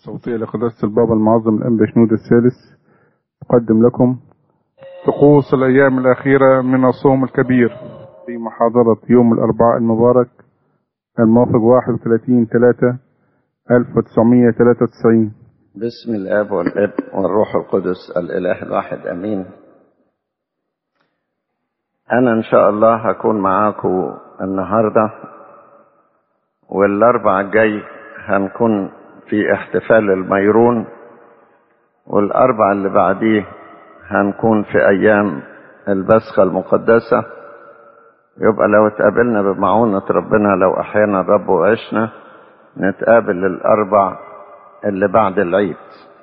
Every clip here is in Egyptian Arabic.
الصوتية لقداسة البابا المعظم الأنبا شنود الثالث أقدم لكم طقوس الأيام الأخيرة من الصوم الكبير في محاضرة يوم الأربعاء المبارك الموافق 31 3 1993 بسم الاب والاب والروح القدس الاله الواحد امين انا ان شاء الله هكون معاكم النهارده والاربع الجاي هنكون في احتفال الميرون والاربع اللي بعديه هنكون في ايام البسخة المقدسة يبقى لو اتقابلنا بمعونة ربنا لو احيانا الرب وعشنا نتقابل الاربع اللي بعد العيد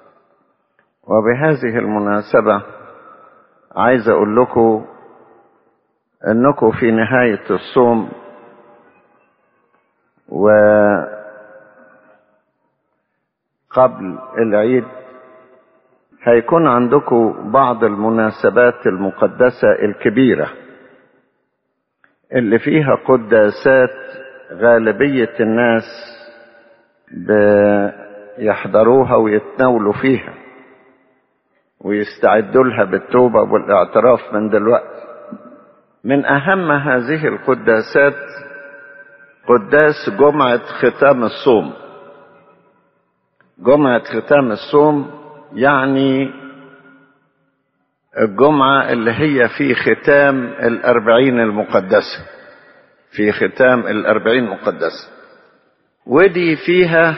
وبهذه المناسبة عايز اقول لكم انكم في نهاية الصوم وقبل العيد هيكون عندكم بعض المناسبات المقدسة الكبيرة اللي فيها قداسات غالبية الناس يحضروها ويتناولوا فيها ويستعدوا لها بالتوبة والاعتراف من دلوقتي من أهم هذه القداسات قداس جمعة ختام الصوم جمعة ختام الصوم يعني الجمعة اللي هي في ختام الأربعين المقدسة في ختام الأربعين المقدسة ودي فيها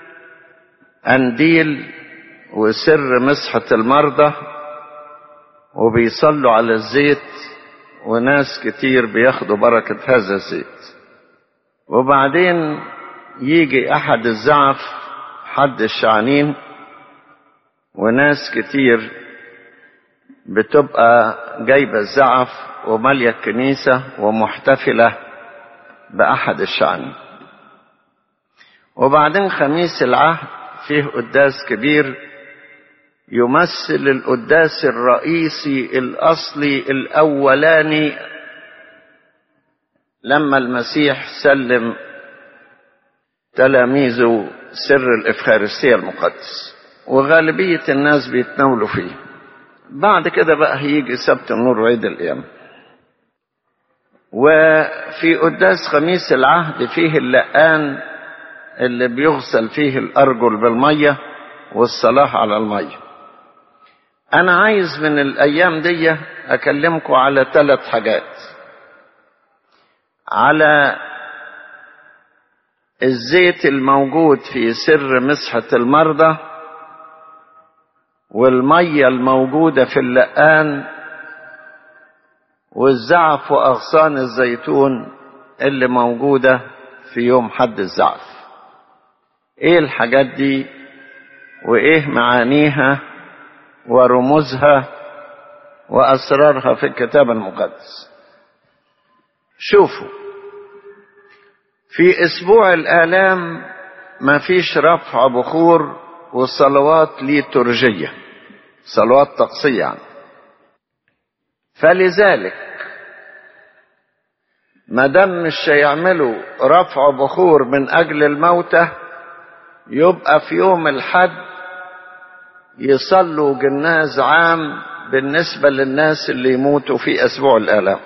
أنديل وسر مسحة المرضى وبيصلوا على الزيت وناس كتير بياخدوا بركة هذا الزيت وبعدين يجي أحد الزعف حد الشعنين وناس كتير بتبقى جايبة الزعف ومالية الكنيسة ومحتفلة بأحد الشعنين وبعدين خميس العهد فيه قداس كبير يمثل القداس الرئيسي الأصلي الأولاني لما المسيح سلم تلاميذه سر الإفخارستية المقدس وغالبية الناس بيتناولوا فيه بعد كده بقى هيجي سبت النور وعيد القيامة وفي قداس خميس العهد فيه اللقان اللي بيغسل فيه الأرجل بالمية والصلاة على المية أنا عايز من الأيام دي أكلمكم على ثلاث حاجات على الزيت الموجود في سر مسحة المرضى والمية الموجودة في اللقان والزعف وأغصان الزيتون اللي موجودة في يوم حد الزعف ايه الحاجات دي وايه معانيها ورموزها واسرارها في الكتاب المقدس شوفوا في اسبوع الالام ما فيش رفع بخور وصلوات ليتورجية صلوات طقسية يعني. فلذلك ما دام مش هيعملوا رفع بخور من اجل الموتى يبقى في يوم الحد يصلوا جناز عام بالنسبة للناس اللي يموتوا في أسبوع الآلام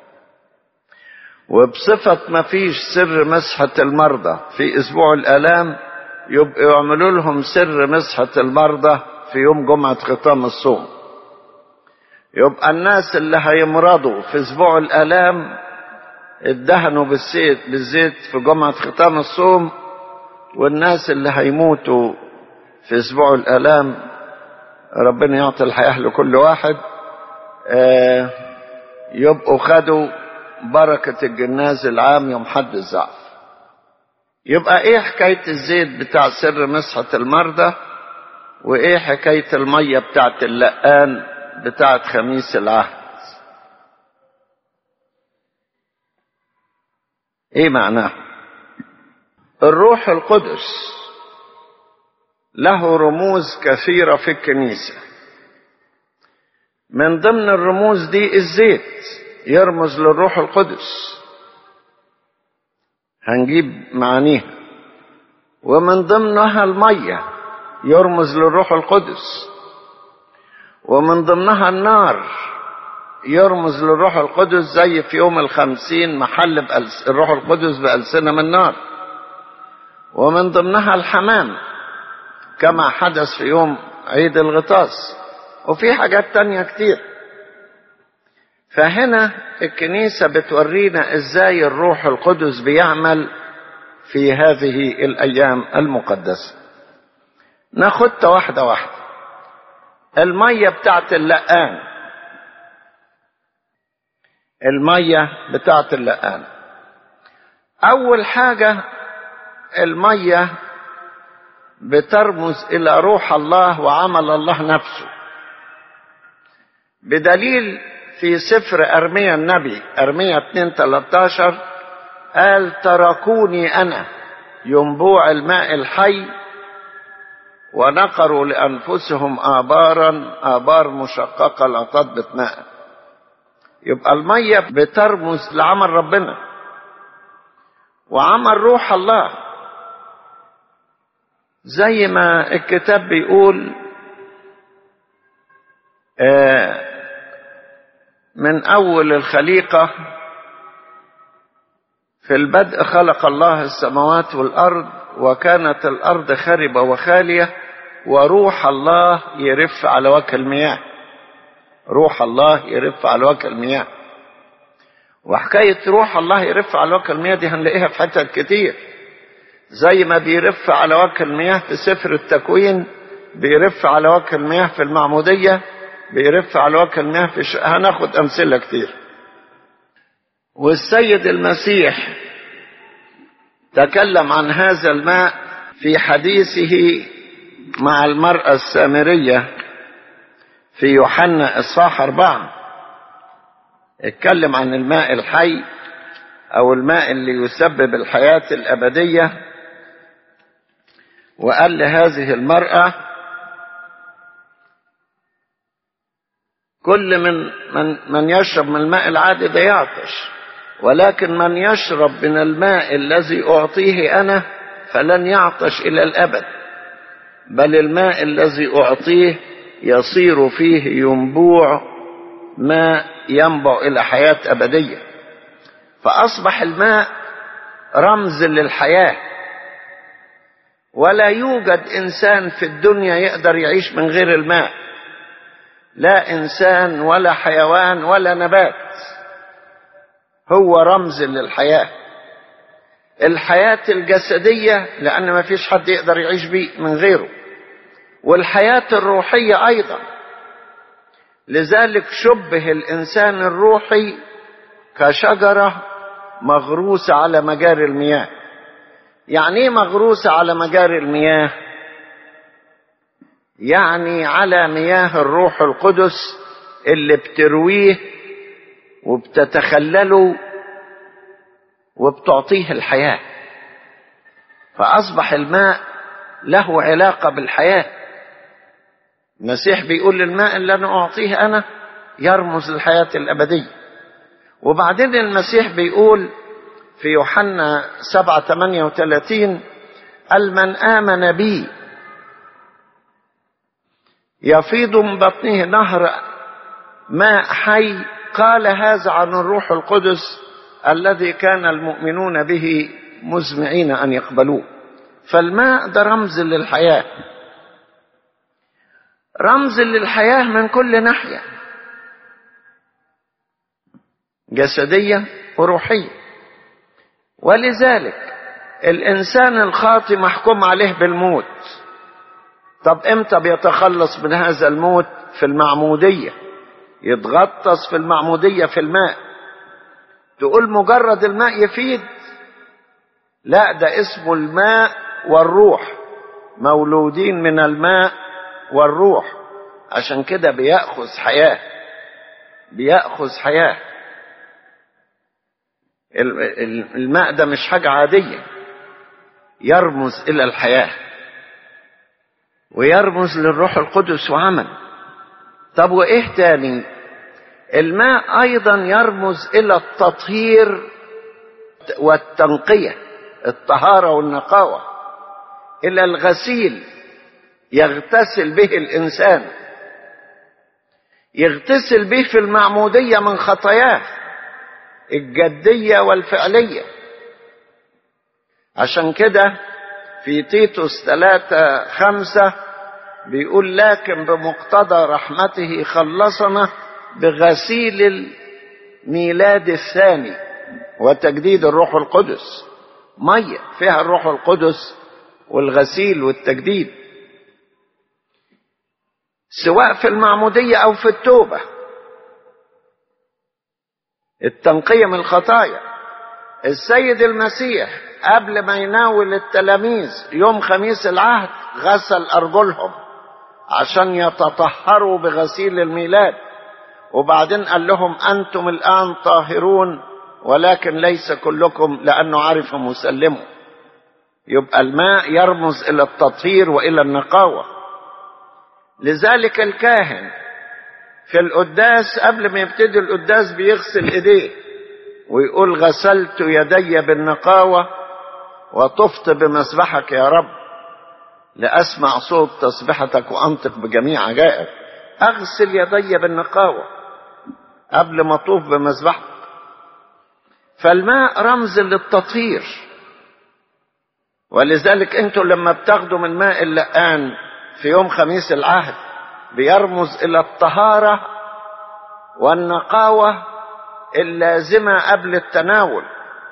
وبصفة ما فيش سر مسحة المرضى في أسبوع الآلام يبقى يعملوا لهم سر مسحة المرضى في يوم جمعة ختام الصوم يبقى الناس اللي هيمرضوا في أسبوع الآلام ادهنوا بالزيت بالزيت في جمعة ختام الصوم والناس اللي هيموتوا في اسبوع الالام ربنا يعطي الحياه لكل واحد آه يبقوا خدوا بركه الجناز العام يوم حد الزعف يبقى ايه حكايه الزيت بتاع سر مسحه المرضى وايه حكايه الميه بتاعت اللقان بتاعت خميس العهد ايه معناه الروح القدس له رموز كثيرة في الكنيسة من ضمن الرموز دي الزيت يرمز للروح القدس هنجيب معانيها ومن ضمنها المية يرمز للروح القدس ومن ضمنها النار يرمز للروح القدس زي في يوم الخمسين محل بألس الروح القدس بألسنة من نار ومن ضمنها الحمام كما حدث في يوم عيد الغطاس وفي حاجات تانية كتير فهنا الكنيسة بتورينا ازاي الروح القدس بيعمل في هذه الأيام المقدسة ناخدها واحدة واحدة المية بتاعت اللقان المية بتاعت اللقان أول حاجة المية بترمز إلى روح الله وعمل الله نفسه بدليل في سفر أرميا النبي أرميا 2 13 قال تركوني أنا ينبوع الماء الحي ونقروا لأنفسهم آبارا آبار مشققة لا تضبط ماء يبقى المية بترمز لعمل ربنا وعمل روح الله زي ما الكتاب بيقول آه من أول الخليقة في البدء خلق الله السماوات والأرض وكانت الأرض خربة وخالية وروح الله يرف على وجه المياه روح الله يرف على وجه المياه وحكاية روح الله يرف على وجه المياه دي هنلاقيها في حتت كتير زي ما بيرف على وجه المياه في سفر التكوين بيرف على وجه المياه في المعمودية بيرف على وجه المياه في ش... هناخد أمثلة كتير والسيد المسيح تكلم عن هذا الماء في حديثه مع المرأة السامرية في يوحنا إصحاح أربعة اتكلم عن الماء الحي أو الماء اللي يسبب الحياة الأبدية وقال لهذه المرأة كل من من من يشرب من الماء العادي ده يعطش ولكن من يشرب من الماء الذي أعطيه أنا فلن يعطش إلى الأبد بل الماء الذي أعطيه يصير فيه ينبوع ماء ينبع إلى حياة أبدية فأصبح الماء رمز للحياة ولا يوجد إنسان في الدنيا يقدر يعيش من غير الماء لا إنسان ولا حيوان ولا نبات هو رمز للحياة الحياة الجسدية لأن ما فيش حد يقدر يعيش بيه من غيره والحياة الروحية أيضا لذلك شبه الإنسان الروحي كشجرة مغروسة على مجاري المياه يعني ايه مغروسة على مجاري المياه يعني على مياه الروح القدس اللي بترويه وبتتخلله وبتعطيه الحياة فأصبح الماء له علاقة بالحياة المسيح بيقول الماء اللي أنا أعطيه أنا يرمز للحياة الأبدية وبعدين المسيح بيقول في يوحنا 7 38 قال من آمن بي يفيض من بطنه نهر ماء حي قال هذا عن الروح القدس الذي كان المؤمنون به مزمعين أن يقبلوه فالماء ده رمز للحياة رمز للحياة من كل ناحية جسدية وروحية ولذلك الإنسان الخاطي محكوم عليه بالموت طب امتى بيتخلص من هذا الموت في المعمودية يتغطس في المعمودية في الماء تقول مجرد الماء يفيد لا ده اسمه الماء والروح مولودين من الماء والروح عشان كده بيأخذ حياة بيأخذ حياة الماء ده مش حاجة عادية يرمز إلى الحياة ويرمز للروح القدس وعمل طب وإيه تاني الماء أيضا يرمز إلى التطهير والتنقية الطهارة والنقاوة إلى الغسيل يغتسل به الإنسان يغتسل به في المعمودية من خطاياه الجدية والفعلية عشان كده في تيتوس ثلاثة خمسة بيقول لكن بمقتضى رحمته خلصنا بغسيل الميلاد الثاني وتجديد الروح القدس مية فيها الروح القدس والغسيل والتجديد سواء في المعمودية أو في التوبة التنقية من الخطايا السيد المسيح قبل ما يناول التلاميذ يوم خميس العهد غسل أرجلهم عشان يتطهروا بغسيل الميلاد وبعدين قال لهم أنتم الآن طاهرون ولكن ليس كلكم لأنه عرف مسلمه يبقى الماء يرمز إلى التطهير وإلى النقاوة لذلك الكاهن في القداس قبل ما يبتدي القداس بيغسل ايديه ويقول غسلت يدي بالنقاوة وطفت بمسبحك يا رب لأسمع صوت تسبحتك وأنطق بجميع عجائب أغسل يدي بالنقاوة قبل ما أطوف بمسبحك فالماء رمز للتطهير ولذلك انتوا لما بتاخدوا من ماء اللقان في يوم خميس العهد بيرمز الى الطهاره والنقاوه اللازمه قبل التناول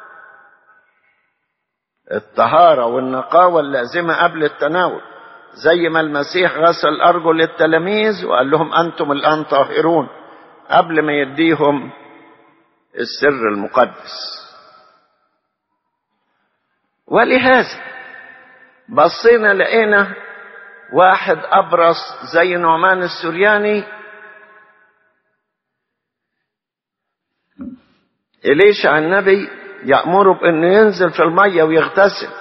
الطهاره والنقاوه اللازمه قبل التناول زي ما المسيح غسل ارجل التلاميذ وقال لهم انتم الان طاهرون قبل ما يديهم السر المقدس ولهذا بصينا لقينا واحد أبرص زي نعمان السورياني إليشع النبي يأمره بأنه ينزل في المية ويغتسل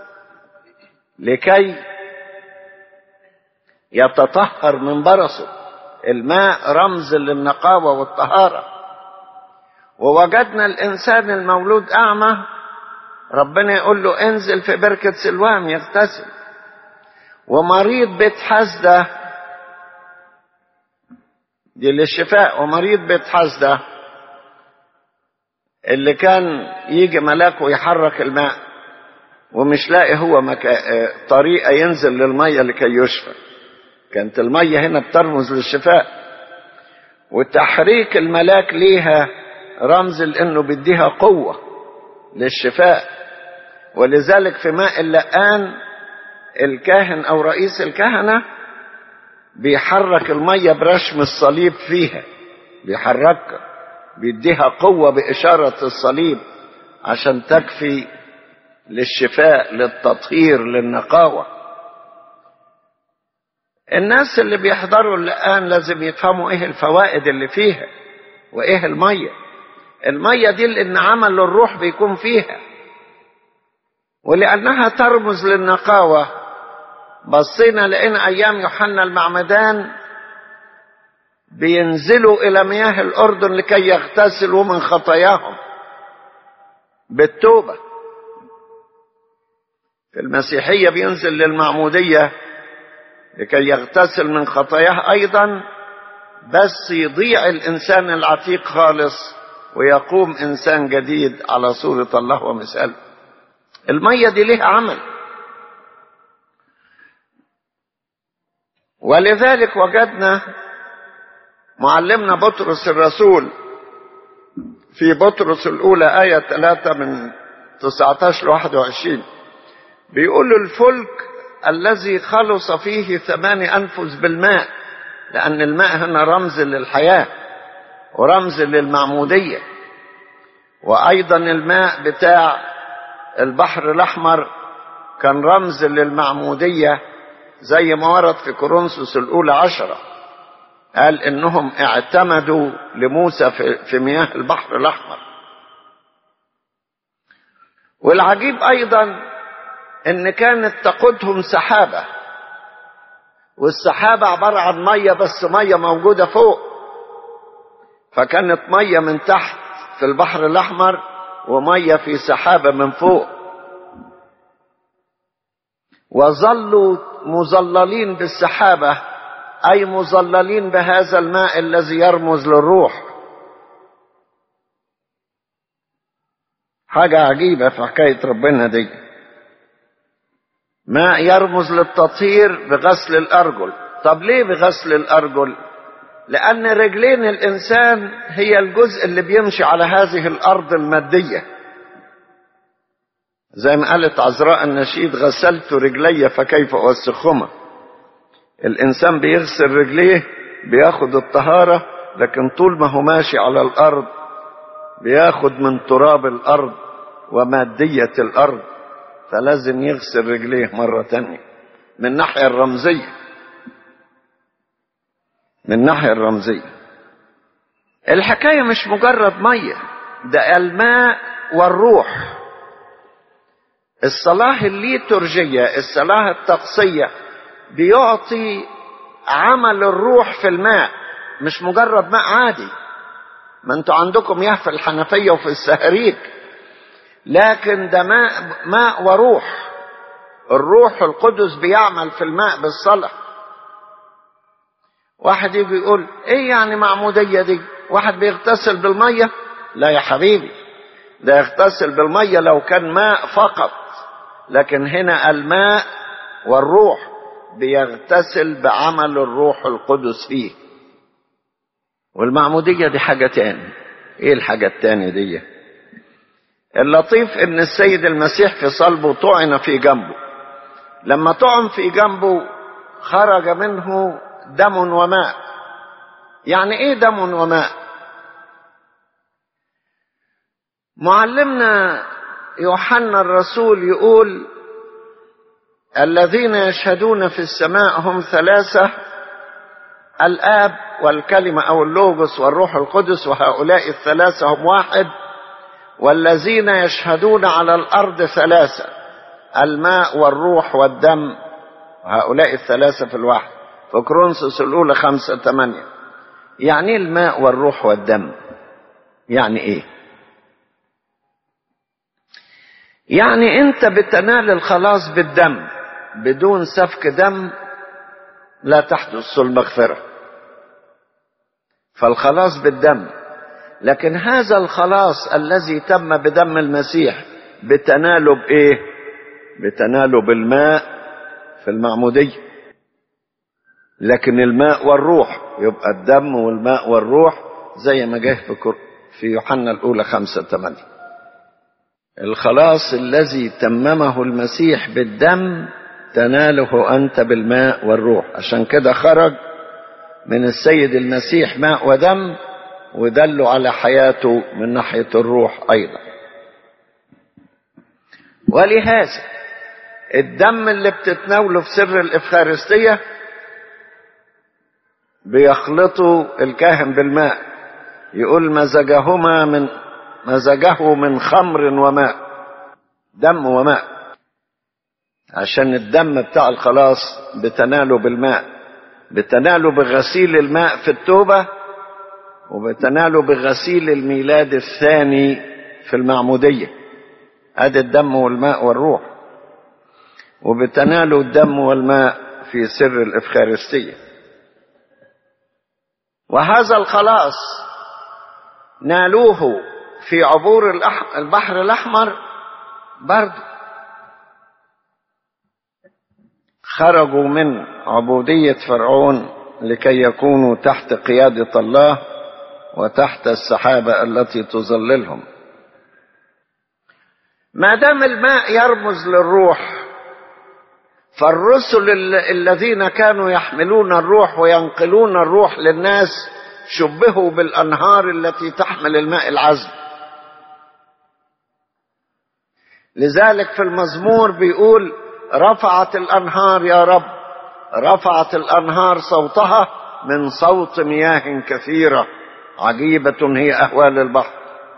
لكي يتطهر من برصه الماء رمز للنقاوة والطهارة ووجدنا الإنسان المولود أعمى ربنا يقول له انزل في بركة سلوام يغتسل ومريض بيت حسدة دي للشفاء ومريض بيت حسدة اللي كان يجي ملاك ويحرك الماء ومش لاقي هو مكا... طريقة ينزل للمية لكي يشفى كانت المية هنا بترمز للشفاء وتحريك الملاك ليها رمز لانه بيديها قوة للشفاء ولذلك في ماء اللقان الكاهن او رئيس الكهنه بيحرك الميه برشم الصليب فيها بيحركها بيديها قوه باشاره الصليب عشان تكفي للشفاء للتطهير للنقاوه الناس اللي بيحضروا اللقان لازم يفهموا ايه الفوائد اللي فيها وايه الميه الميه دي لان عمل الروح بيكون فيها ولأنها ترمز للنقاوة بصينا لقينا أيام يوحنا المعمدان بينزلوا إلى مياه الأردن لكي يغتسلوا من خطاياهم بالتوبة في المسيحية بينزل للمعمودية لكي يغتسل من خطاياه أيضا بس يضيع الإنسان العتيق خالص ويقوم إنسان جديد على صورة الله ومثاله المية دي ليها عمل ولذلك وجدنا معلمنا بطرس الرسول في بطرس الأولى آية 3 من 19 ل 21 بيقول الفلك الذي خلص فيه ثمان أنفس بالماء لأن الماء هنا رمز للحياة ورمز للمعمودية وأيضا الماء بتاع البحر الأحمر كان رمز للمعمودية زي ما ورد في كورنثوس الأولى عشرة قال إنهم اعتمدوا لموسى في, في مياه البحر الأحمر والعجيب أيضا إن كانت تقودهم سحابة والسحابة عبارة عن مية بس مية موجودة فوق فكانت مية من تحت في البحر الأحمر وميه في سحابه من فوق وظلوا مظللين بالسحابة أي مظللين بهذا الماء الذي يرمز للروح حاجة عجيبة في حكاية ربنا دي ماء يرمز للتطهير بغسل الأرجل طب ليه بغسل الأرجل لأن رجلين الإنسان هي الجزء اللي بيمشي على هذه الأرض المادية زي ما قالت عذراء النشيد غسلت رجلي فكيف أوسخهما الإنسان بيغسل رجليه بياخد الطهارة لكن طول ما هو ماشي على الأرض بياخد من تراب الأرض ومادية الأرض فلازم يغسل رجليه مرة تانية من الناحية الرمزية من الناحية الرمزية الحكاية مش مجرد مية ده الماء والروح الصلاة الليتورجية الصلاة الطقسية بيعطي عمل الروح في الماء مش مجرد ماء عادي ما انتوا عندكم مياه في الحنفية وفي السهريك لكن ده ماء, ماء وروح الروح القدس بيعمل في الماء بالصلاة واحد يجي يقول ايه يعني معمودية دي واحد بيغتسل بالمية لا يا حبيبي ده يغتسل بالمية لو كان ماء فقط لكن هنا الماء والروح بيغتسل بعمل الروح القدس فيه والمعمودية دي حاجة تاني ايه الحاجة التانية دي اللطيف ان السيد المسيح في صلبه طعن في جنبه لما طعن في جنبه خرج منه دم وماء يعني ايه دم وماء معلمنا يوحنا الرسول يقول الذين يشهدون في السماء هم ثلاثة الآب والكلمة أو اللوغوس والروح القدس وهؤلاء الثلاثة هم واحد والذين يشهدون على الأرض ثلاثة الماء والروح والدم هؤلاء الثلاثة في الواحد في كرونسوس الأولى خمسة ثمانية يعني إيه الماء والروح والدم يعني إيه يعني أنت بتنال الخلاص بالدم بدون سفك دم لا تحدث المغفرة فالخلاص بالدم لكن هذا الخلاص الذي تم بدم المسيح بتناله بإيه بتناله بالماء في المعمودية لكن الماء والروح يبقى الدم والماء والروح زي ما جه في كر... في يوحنا الأولى خمسة ثمانية الخلاص الذي تممه المسيح بالدم تناله أنت بالماء والروح عشان كده خرج من السيد المسيح ماء ودم ودلوا على حياته من ناحية الروح أيضا ولهذا الدم اللي بتتناوله في سر الإفخارستية بيخلطه الكاهن بالماء يقول مزجهما من مزجه من خمر وماء دم وماء عشان الدم بتاع الخلاص بتناله بالماء بتناله بغسيل الماء في التوبة وبتناله بغسيل الميلاد الثاني في المعمودية ادي الدم والماء والروح وبتناله الدم والماء في سر الإفخارستية وهذا الخلاص نالوه في عبور البحر الأحمر برضه خرجوا من عبودية فرعون لكي يكونوا تحت قيادة الله وتحت السحابة التي تظللهم ما دام الماء يرمز للروح فالرسل الذين كانوا يحملون الروح وينقلون الروح للناس شبهوا بالانهار التي تحمل الماء العذب لذلك في المزمور بيقول رفعت الانهار يا رب رفعت الانهار صوتها من صوت مياه كثيره عجيبه هي اهوال البحر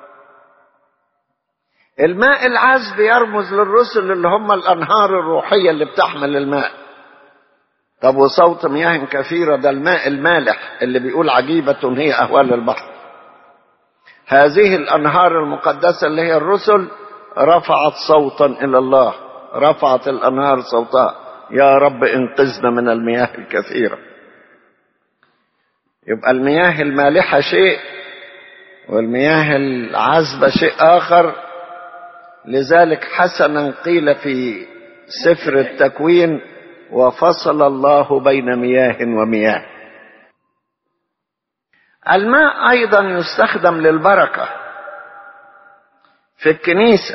الماء العذب يرمز للرسل اللي هم الانهار الروحيه اللي بتحمل الماء طب وصوت مياه كثيره ده الماء المالح اللي بيقول عجيبه هي اهوال البحر هذه الانهار المقدسه اللي هي الرسل رفعت صوتا الى الله رفعت الأنهار صوتها يا رب انقذنا من المياه الكثيرة يبقى المياه المالحة شيء والمياه العذبة شيء آخر لذلك حسنا قيل في سفر التكوين وفصل الله بين مياه ومياه الماء ايضا يستخدم للبركه في الكنيسه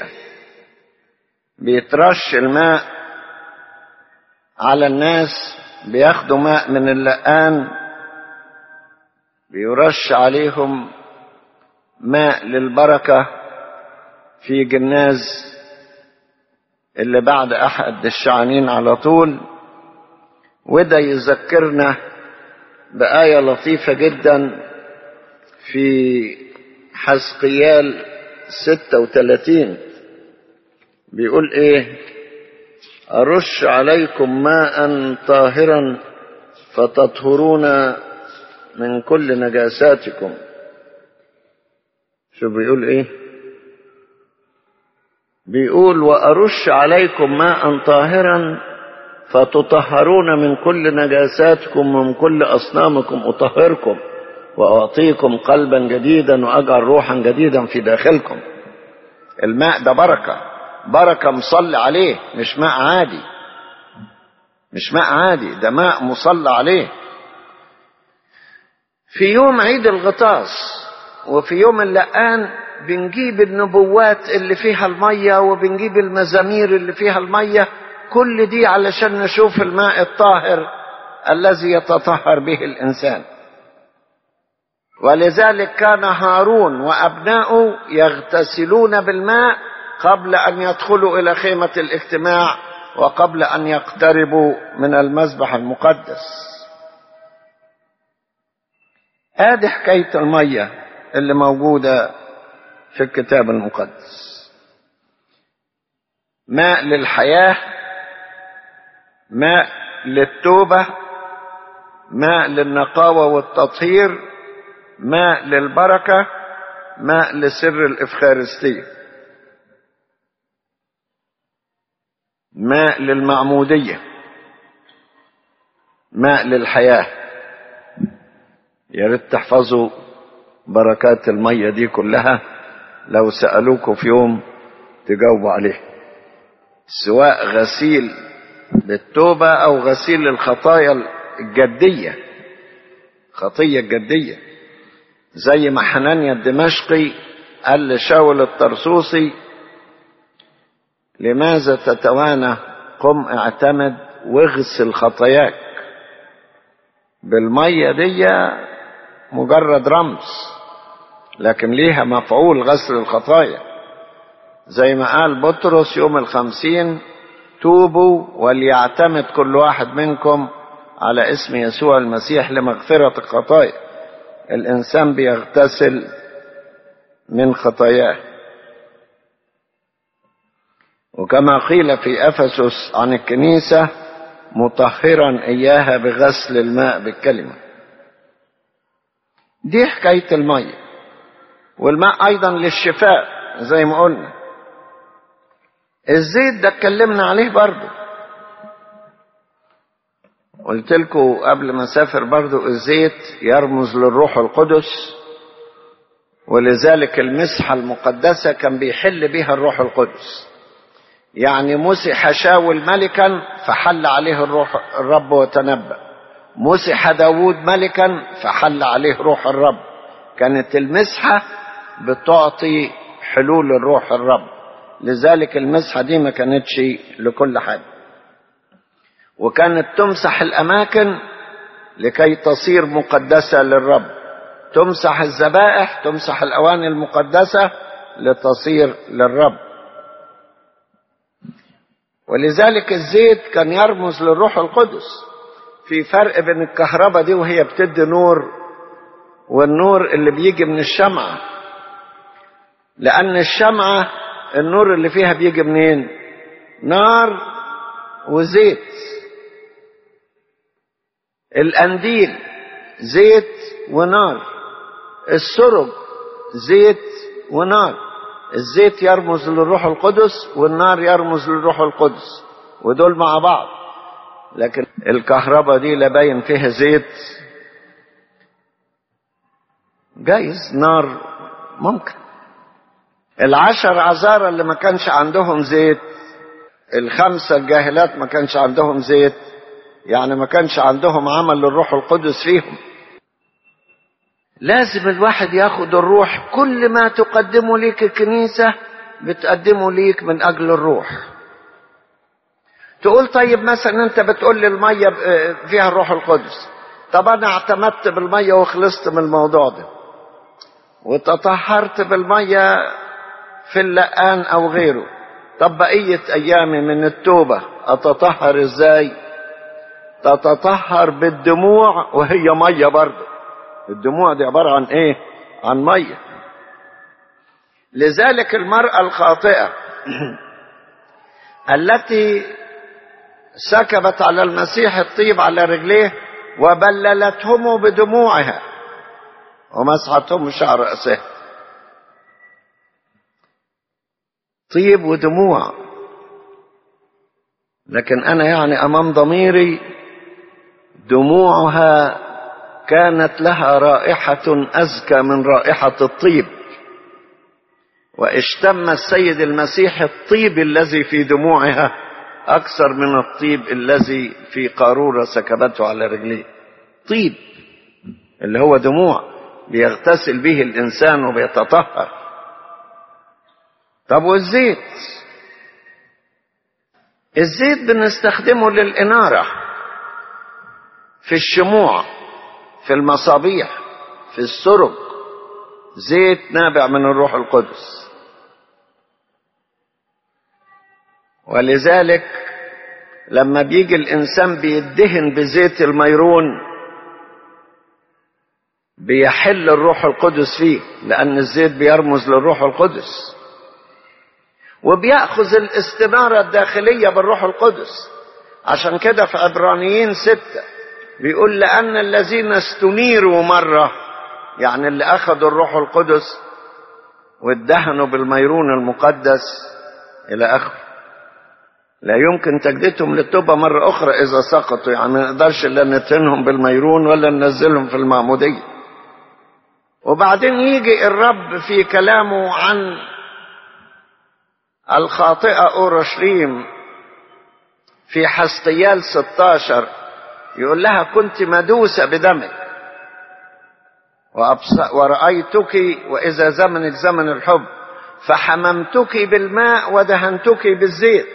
بيترش الماء على الناس بياخدوا ماء من اللقان بيرش عليهم ماء للبركه في جناز اللي بعد احد الشعانين على طول وده يذكرنا بآية لطيفة جدا في حسقيال 36 بيقول ايه أرش عليكم ماء طاهرا فتطهرون من كل نجاساتكم شو بيقول ايه بيقول وأرش عليكم ماء طاهرا فتطهرون من كل نجاساتكم ومن كل أصنامكم أطهركم وأعطيكم قلبا جديدا وأجعل روحا جديدا في داخلكم الماء ده بركة بركة مصلى عليه مش ماء عادي مش ماء عادي ده ماء مصلى عليه في يوم عيد الغطاس وفي يوم اللقان بنجيب النبوات اللي فيها المية وبنجيب المزامير اللي فيها المية كل دي علشان نشوف الماء الطاهر الذي يتطهر به الإنسان ولذلك كان هارون وأبناؤه يغتسلون بالماء قبل أن يدخلوا إلى خيمة الاجتماع وقبل أن يقتربوا من المذبح المقدس ادي حكاية المية اللي موجودة في الكتاب المقدس ماء للحياة ماء للتوبة ماء للنقاوة والتطهير ماء للبركة ماء لسر الإفخارستية ماء للمعمودية ماء للحياة يا ريت تحفظوا بركات المية دي كلها لو سألوكوا في يوم تجاوبوا عليه سواء غسيل للتوبة أو غسيل للخطايا الجدية خطية الجدية زي ما حنانيا الدمشقي قال لشاول الطرسوسي لماذا تتوانى قم اعتمد واغسل خطاياك بالمية دي مجرد رمز لكن ليها مفعول غسل الخطايا زي ما قال بطرس يوم الخمسين توبوا وليعتمد كل واحد منكم على اسم يسوع المسيح لمغفرة الخطايا الإنسان بيغتسل من خطاياه وكما قيل في أفسس عن الكنيسة مطهرا إياها بغسل الماء بالكلمة دي حكاية المية والماء أيضا للشفاء زي ما قلنا الزيت ده اتكلمنا عليه برضه قلت لكم قبل ما اسافر برضه الزيت يرمز للروح القدس ولذلك المسحة المقدسة كان بيحل بها الروح القدس يعني مسح شاول ملكا فحل عليه الروح الرب وتنبأ مسح داود ملكا فحل عليه روح الرب كانت المسحة بتعطي حلول الروح الرب لذلك المسحة دي ما كانتش لكل حد وكانت تمسح الأماكن لكي تصير مقدسة للرب تمسح الذبائح تمسح الأواني المقدسة لتصير للرب ولذلك الزيت كان يرمز للروح القدس في فرق بين الكهرباء دي وهي بتدي نور والنور اللي بيجي من الشمعة لأن الشمعة النور اللي فيها بيجي منين نار وزيت القنديل زيت ونار السرج زيت ونار الزيت يرمز للروح القدس والنار يرمز للروح القدس ودول مع بعض لكن الكهرباء دي لا باين فيها زيت جايز نار ممكن العشر عذارى اللي ما كانش عندهم زيت الخمسة الجاهلات ما كانش عندهم زيت يعني ما كانش عندهم عمل للروح القدس فيهم لازم الواحد ياخد الروح كل ما تقدمه ليك الكنيسة بتقدمه ليك من أجل الروح تقول طيب مثلا انت بتقول لي المية فيها الروح القدس طب انا اعتمدت بالمية وخلصت من الموضوع ده وتطهرت بالمية في اللقان او غيره طب بقية ايامي من التوبة اتطهر ازاي تتطهر بالدموع وهي مية برضه الدموع دي عبارة عن ايه عن مية لذلك المرأة الخاطئة التي سكبت على المسيح الطيب على رجليه وبللتهم بدموعها ومسحتهم شعر رأسه طيب ودموع لكن أنا يعني أمام ضميري دموعها كانت لها رائحة أزكى من رائحة الطيب واشتم السيد المسيح الطيب الذي في دموعها أكثر من الطيب الذي في قارورة سكبته على رجليه طيب اللي هو دموع بيغتسل به الإنسان وبيتطهر طب والزيت الزيت بنستخدمه للإنارة في الشموع في المصابيح في السرج زيت نابع من الروح القدس ولذلك لما بيجي الانسان بيدهن بزيت الميرون بيحل الروح القدس فيه لان الزيت بيرمز للروح القدس وبيأخذ الاستنارة الداخلية بالروح القدس عشان كده في عبرانيين ستة بيقول لأن الذين استنيروا مرة يعني اللي أخذوا الروح القدس وادهنوا بالميرون المقدس إلى آخره لا يمكن تجديدهم للتوبة مرة أخرى إذا سقطوا يعني ما نقدرش إلا ندهنهم بالميرون ولا ننزلهم في المعمودية وبعدين يجي الرب في كلامه عن الخاطئة أورشليم في حسقيال 16 يقول لها كنت مدوسة بدمك ورأيتك وإذا زمنك زمن الحب فحممتك بالماء ودهنتك بالزيت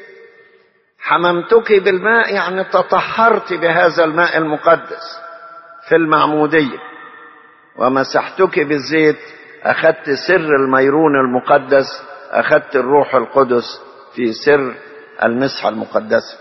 حممتك بالماء يعني تطهرت بهذا الماء المقدس في المعمودية ومسحتك بالزيت أخذت سر الميرون المقدس أخذت الروح القدس في سر المسحة المقدسة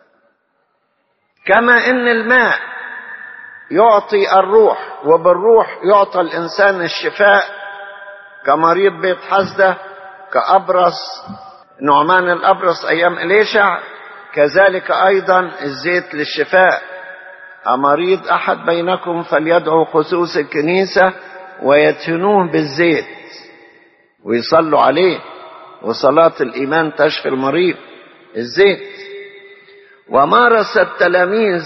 كما ان الماء يعطي الروح وبالروح يعطى الانسان الشفاء كمريض بيت حسده كابرص نعمان الابرص ايام اليشع كذلك ايضا الزيت للشفاء امريض احد بينكم فليدعو خصوص الكنيسه ويدهنوه بالزيت ويصلوا عليه وصلاه الايمان تشفي المريض الزيت ومارس التلاميذ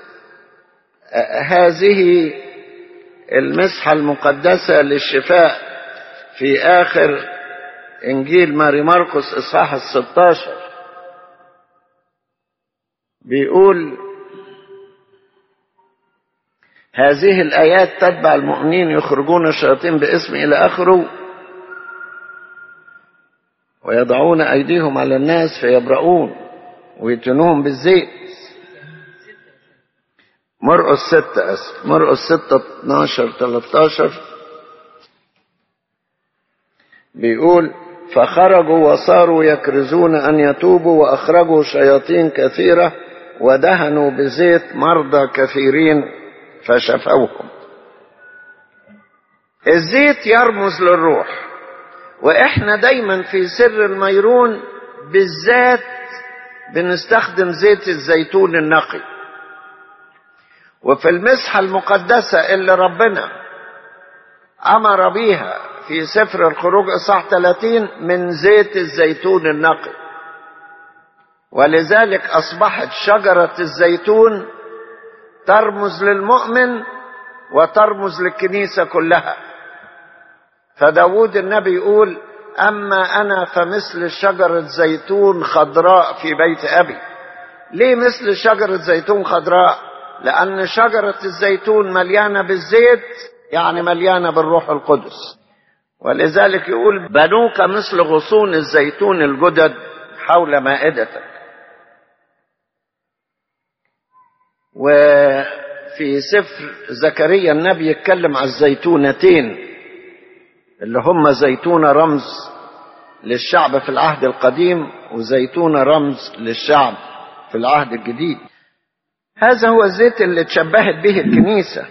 هذه المسحة المقدسة للشفاء في آخر إنجيل ماري مرقس إصحاح الستاشر بيقول هذه الآيات تتبع المؤمنين يخرجون الشياطين باسم إلى آخره ويضعون أيديهم على الناس فيبرؤون ويتنوهم بالزيت مرقس ستة أسف مرقس ستة اتناشر تلاتاشر بيقول فخرجوا وصاروا يكرزون أن يتوبوا وأخرجوا شياطين كثيرة ودهنوا بزيت مرضى كثيرين فشفوهم الزيت يرمز للروح واحنا دايما في سر الميرون بالذات بنستخدم زيت الزيتون النقي وفي المسحة المقدسة اللي ربنا أمر بيها في سفر الخروج اصحاح 30 من زيت الزيتون النقي ولذلك اصبحت شجره الزيتون ترمز للمؤمن وترمز للكنيسه كلها فداود النبي يقول اما انا فمثل شجره زيتون خضراء في بيت ابي ليه مثل شجره زيتون خضراء لان شجره الزيتون مليانه بالزيت يعني مليانه بالروح القدس ولذلك يقول بنوك مثل غصون الزيتون الجدد حول مائدتك وفي سفر زكريا النبي يتكلم عن الزيتونتين اللي هم زيتونة رمز للشعب في العهد القديم وزيتونة رمز للشعب في العهد الجديد هذا هو الزيت اللي تشبهت به الكنيسة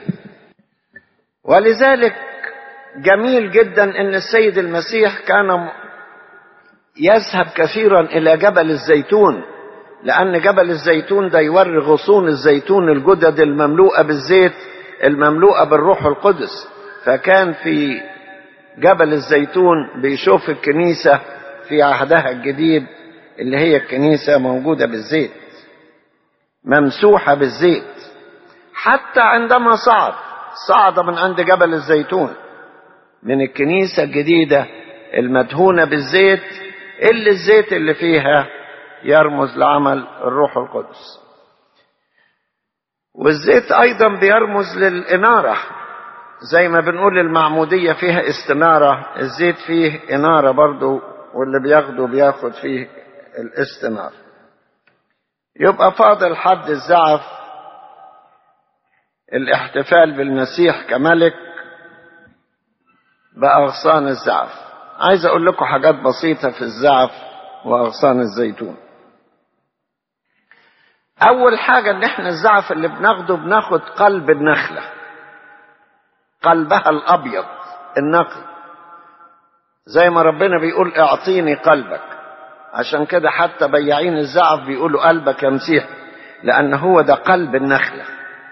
ولذلك جميل جدا ان السيد المسيح كان يذهب كثيرا الى جبل الزيتون لان جبل الزيتون ده يوري غصون الزيتون الجدد المملوءه بالزيت المملوءه بالروح القدس فكان في جبل الزيتون بيشوف الكنيسه في عهدها الجديد اللي هي الكنيسه موجوده بالزيت ممسوحه بالزيت حتى عندما صعد صعد من عند جبل الزيتون من الكنيسة الجديدة المدهونة بالزيت اللي الزيت اللي فيها يرمز لعمل الروح القدس والزيت أيضا بيرمز للإنارة زي ما بنقول المعمودية فيها استنارة الزيت فيه إنارة برضو واللي بياخده بياخد فيه الاستنارة يبقى فاضل حد الزعف الاحتفال بالمسيح كملك بأغصان الزعف عايز أقول لكم حاجات بسيطة في الزعف وأغصان الزيتون أول حاجة إن إحنا الزعف اللي بناخده بناخد قلب النخلة قلبها الأبيض النقي زي ما ربنا بيقول اعطيني قلبك عشان كده حتى بياعين الزعف بيقولوا قلبك يا مسيح لأن هو ده قلب النخلة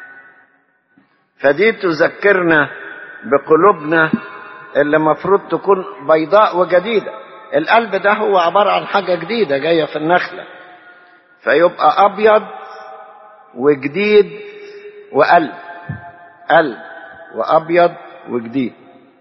فدي تذكرنا بقلوبنا اللي المفروض تكون بيضاء وجديدة القلب ده هو عبارة عن حاجة جديدة جاية في النخلة فيبقى أبيض وجديد وقلب قلب وأبيض وجديد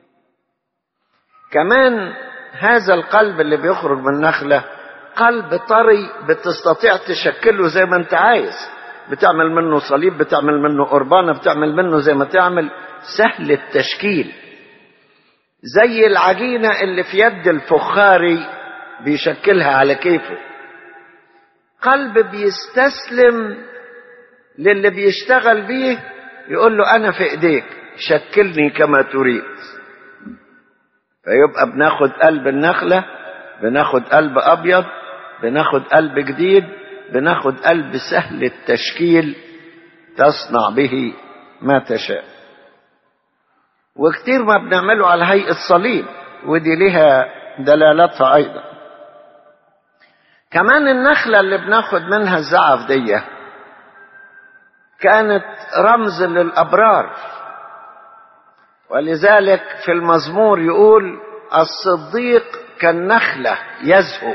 كمان هذا القلب اللي بيخرج من النخلة قلب طري بتستطيع تشكله زي ما انت عايز بتعمل منه صليب بتعمل منه قربانة بتعمل منه زي ما تعمل سهل التشكيل زي العجينة اللي في يد الفخاري بيشكلها على كيفه قلب بيستسلم للي بيشتغل بيه يقول له أنا في إيديك شكلني كما تريد فيبقى بناخد قلب النخلة بناخد قلب أبيض بناخد قلب جديد بناخد قلب سهل التشكيل تصنع به ما تشاء وكتير ما بنعمله على هيئة صليب ودي لها دلالتها أيضا كمان النخلة اللي بناخد منها الزعف دي كانت رمز للأبرار ولذلك في المزمور يقول الصديق كالنخلة يزهو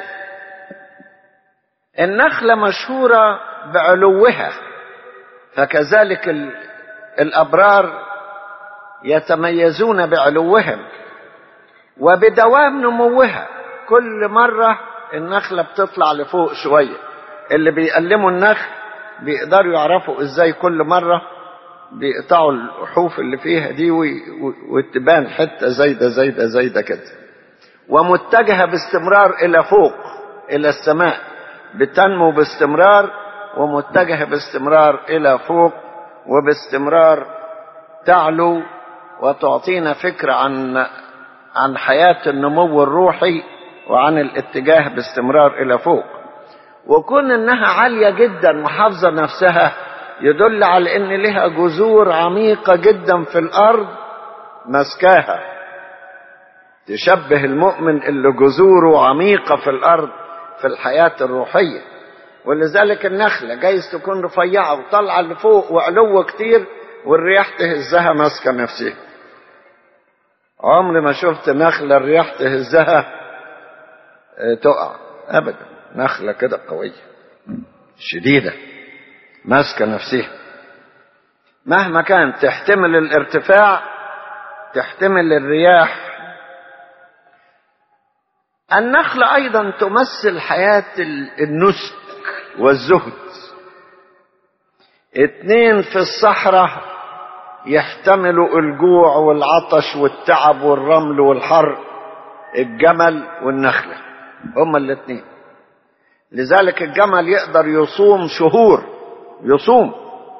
النخلة مشهورة بعلوها فكذلك الأبرار يتميزون بعلوهم وبدوام نموها كل مرة النخلة بتطلع لفوق شوية اللي بيقلموا النخل بيقدروا يعرفوا ازاي كل مرة بيقطعوا الحوف اللي فيها دي وتبان حتة زايدة زايدة زايدة كده ومتجهة باستمرار إلى فوق إلى السماء بتنمو باستمرار ومتجهة باستمرار إلى فوق وباستمرار تعلو وتعطينا فكرة عن عن حياة النمو الروحي وعن الاتجاه باستمرار إلى فوق وكون إنها عالية جدا محافظة نفسها يدل على إن لها جذور عميقة جدا في الأرض مسكاها تشبه المؤمن اللي جذوره عميقة في الأرض في الحياة الروحية ولذلك النخلة جايز تكون رفيعة وطالعة لفوق وعلو كتير والرياح تهزها ماسكة نفسها عمري ما شفت نخلة الرياح تهزها اه تقع ابدا نخلة كده قوية شديدة ماسكة نفسها مهما كان تحتمل الارتفاع تحتمل الرياح النخلة أيضا تمثل حياة النسك والزهد اتنين في الصحراء يحتملوا الجوع والعطش والتعب والرمل والحر الجمل والنخلة هما الاتنين لذلك الجمل يقدر يصوم شهور يصوم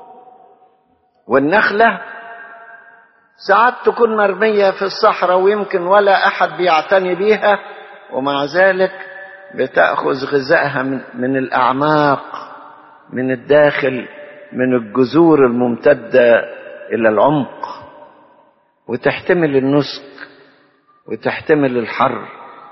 والنخلة ساعات تكون مرمية في الصحراء ويمكن ولا أحد بيعتني بيها ومع ذلك بتأخذ غذائها من, من الأعماق من الداخل من الجذور الممتدة إلى العمق وتحتمل النسك وتحتمل الحر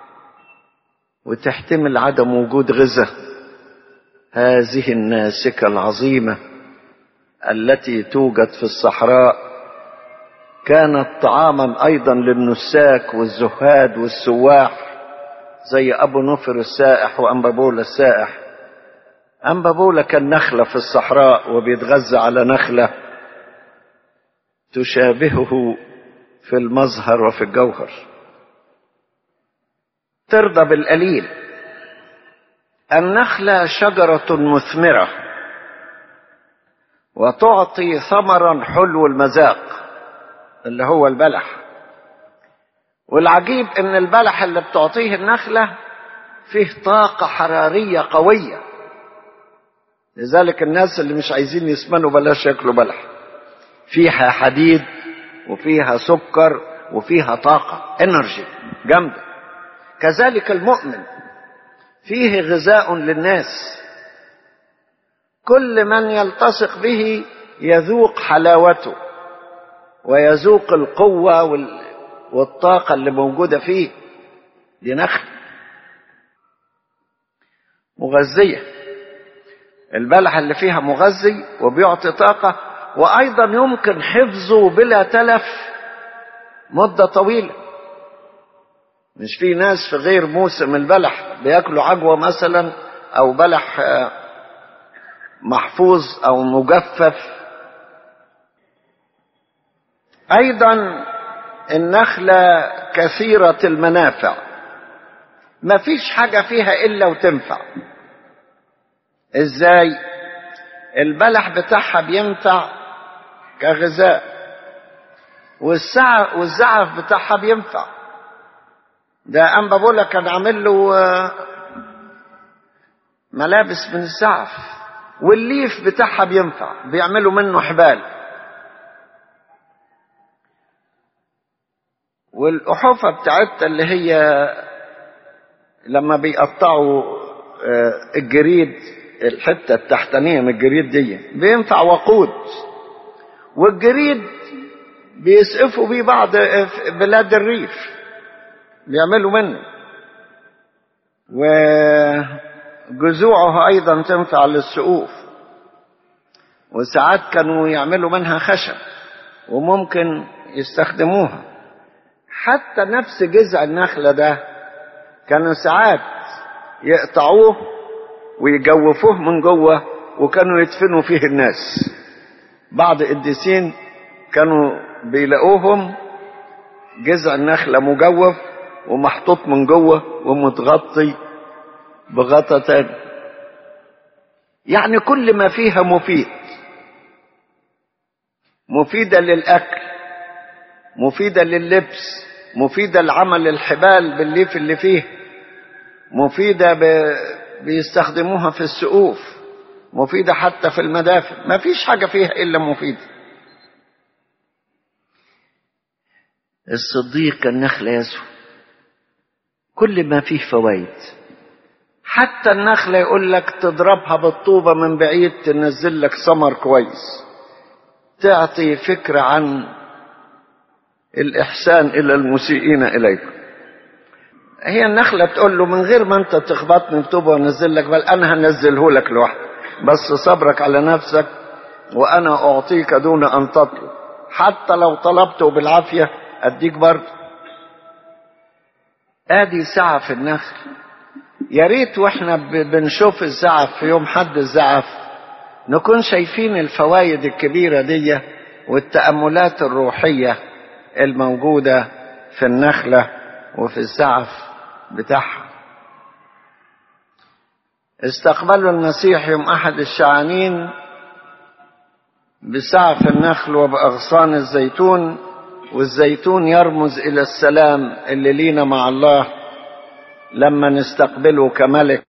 وتحتمل عدم وجود غذاء هذه الناسكة العظيمة التي توجد في الصحراء كانت طعاما أيضا للنساك والزهاد والسواح زي أبو نفر السائح وأنبابولا السائح أنبابولا كان نخلة في الصحراء وبيتغذى على نخلة تشابهه في المظهر وفي الجوهر ترضى بالقليل النخلة شجرة مثمرة وتعطي ثمرا حلو المذاق اللي هو البلح والعجيب ان البلح اللي بتعطيه النخلة فيه طاقة حرارية قوية لذلك الناس اللي مش عايزين يسمنوا بلاش ياكلوا بلح فيها حديد وفيها سكر وفيها طاقة انرجي جامدة كذلك المؤمن فيه غذاء للناس كل من يلتصق به يذوق حلاوته ويذوق القوة والطاقة اللي موجودة فيه دي نخل مغذية البلح اللي فيها مغذي وبيعطي طاقة وأيضا يمكن حفظه بلا تلف مدة طويلة مش في ناس في غير موسم البلح بياكلوا عجوة مثلا أو بلح محفوظ أو مجفف أيضا النخلة كثيرة المنافع ما فيش حاجة فيها إلا وتنفع إزاي البلح بتاعها بينفع كغذاء والسعف والزعف بتاعها بينفع ده أنبا بولا كان عامل له ملابس من الزعف والليف بتاعها بينفع بيعملوا منه حبال والأحوفة بتاعتها اللي هي لما بيقطعوا الجريد الحتة التحتانية من الجريد دي بينفع وقود والجريد بيسقفوا بيه بعض بلاد الريف بيعملوا منه وجذوعها أيضا تنفع للسقوف وساعات كانوا يعملوا منها خشب وممكن يستخدموها حتى نفس جذع النخلة ده كانوا ساعات يقطعوه ويجوفوه من جوه وكانوا يدفنوا فيه الناس بعض القديسين كانوا بيلاقوهم جذع النخلة مجوف ومحطوط من جوه ومتغطي بغطا تاني يعني كل ما فيها مفيد مفيدة للأكل مفيدة لللبس مفيدة لعمل الحبال بالليف اللي فيه مفيدة ب... بيستخدموها في السقوف مفيدة حتى في المدافع ما فيش حاجة فيها إلا مفيدة الصديق كالنخل يسوع كل ما فيه فوائد حتى النخلة يقول لك تضربها بالطوبة من بعيد تنزل لك ثمر كويس تعطي فكرة عن الإحسان إلى المسيئين إليكم هي النخلة تقول له من غير ما أنت تخبطني بطوبة وأنزل لك بل أنا هنزله لك لوحدي بس صبرك على نفسك وأنا أعطيك دون أن تطلب حتى لو طلبته بالعافية أديك برضه ادي زعف النخل يا ريت واحنا بنشوف الزعف في يوم حد الزعف نكون شايفين الفوائد الكبيره دي والتاملات الروحيه الموجوده في النخله وفي الزعف بتاعها استقبلوا المسيح يوم احد الشعانين بسعف النخل وبأغصان الزيتون والزيتون يرمز إلى السلام اللي لينا مع الله لما نستقبله كملك